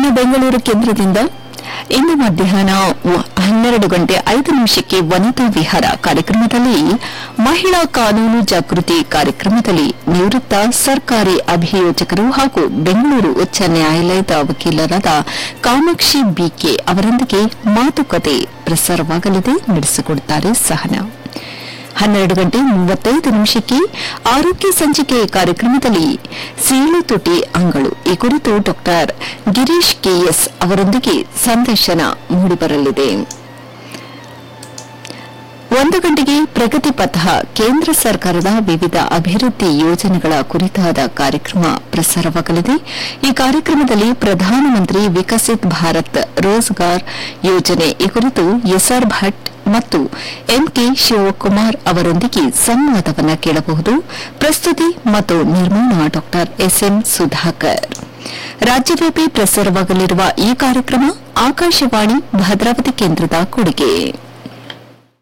ಆಕಾಶವಾಣಿ ಬೆಂಗಳೂರು ಕೇಂದ್ರದಿಂದ ಇಂದು ಮಧ್ಯಾಹ್ನ ವ- ಹನ್ನೆರಡು ಗಂಟೆ ಐದು ನಿಮಿಷಕ್ಕೆ ವನಿತಾ ವಿಹಾರ ಕಾರ್ಯಕ್ರಮದಲ್ಲಿ ಮಹಿಳಾ ಕಾನೂನು ಜಾಗೃತಿ ಕಾರ್ಯಕ್ರಮದಲ್ಲಿ ನಿವೃತ್ತ ಸರ್ಕಾರಿ ಅಭಿಯೋಜಕರು ಹಾಗೂ ಬೆಂಗಳೂರು ಉಚ್ಚ ನ್ಯಾಯಾಲಯದ ವಕೀಲರಾದ ಕಾಮಾಕ್ಷಿ ಬಿಕೆ ಅವರೊಂದಿಗೆ ಮಾತುಕತೆ ಪ್ರಸಾರವಾಗಲಿದೆ ನಡೆಸಿಕೊಡುತ್ತಾರೆ ಸಹನಾ ಹನ್ನೆರಡು ಗಂಟೆ ಮೂವತ್ತೈದು ನಿಮಿಷಕ್ಕೆ ಆರೋಗ್ಯ ಸಂಚಿಕೆ ಕಾರ್ಯಕ್ರಮದಲ್ಲಿ ಸೀಳು ತುಟಿ ಅಂಗಳು ಈ ಕುರಿತು ಡಾಕ್ಟರ್ ಗಿರೀಶ್ ಕೆಎಸ್ ಅವರೊಂದಿಗೆ ಸಂದರ್ಶನ ಮೂಡಿಬರಲಿದೆ ಒಂದು ಗಂಟೆಗೆ ಪ್ರಗತಿ ಪಥ ಕೇಂದ್ರ ಸರ್ಕಾರದ ವಿವಿಧ ಅಭಿವೃದ್ಧಿ ಯೋಜನೆಗಳ ಕುರಿತಾದ ಕಾರ್ಯಕ್ರಮ ಪ್ರಸಾರವಾಗಲಿದೆ ಈ ಕಾರ್ಯಕ್ರಮದಲ್ಲಿ ಪ್ರಧಾನಮಂತ್ರಿ ವಿಕಸಿತ್ ಭಾರತ್ ರೋಜ್ಗಾರ್ ಯೋಜನೆ ಈ ಕುರಿತು ಎಸ್ಆರ್ ಭಟ್ ಮತ್ತು ಎಂಕೆ ಶಿವಕುಮಾರ್ ಅವರೊಂದಿಗೆ ಸಂವಾದವನ್ನು ಕೇಳಬಹುದು ಪ್ರಸ್ತುತಿ ಮತ್ತು ನಿರ್ಮಾಣ ಡಾ ಎಸ್ಎಂ ಸುಧಾಕರ್ ರಾಜ್ಯವ್ಯಾಪಿ ಪ್ರಸಾರವಾಗಲಿರುವ ಈ ಕಾರ್ಯಕ್ರಮ ಆಕಾಶವಾಣಿ ಭದ್ರಾವತಿ ಕೇಂದ್ರದ ಕೊಡುಗೆ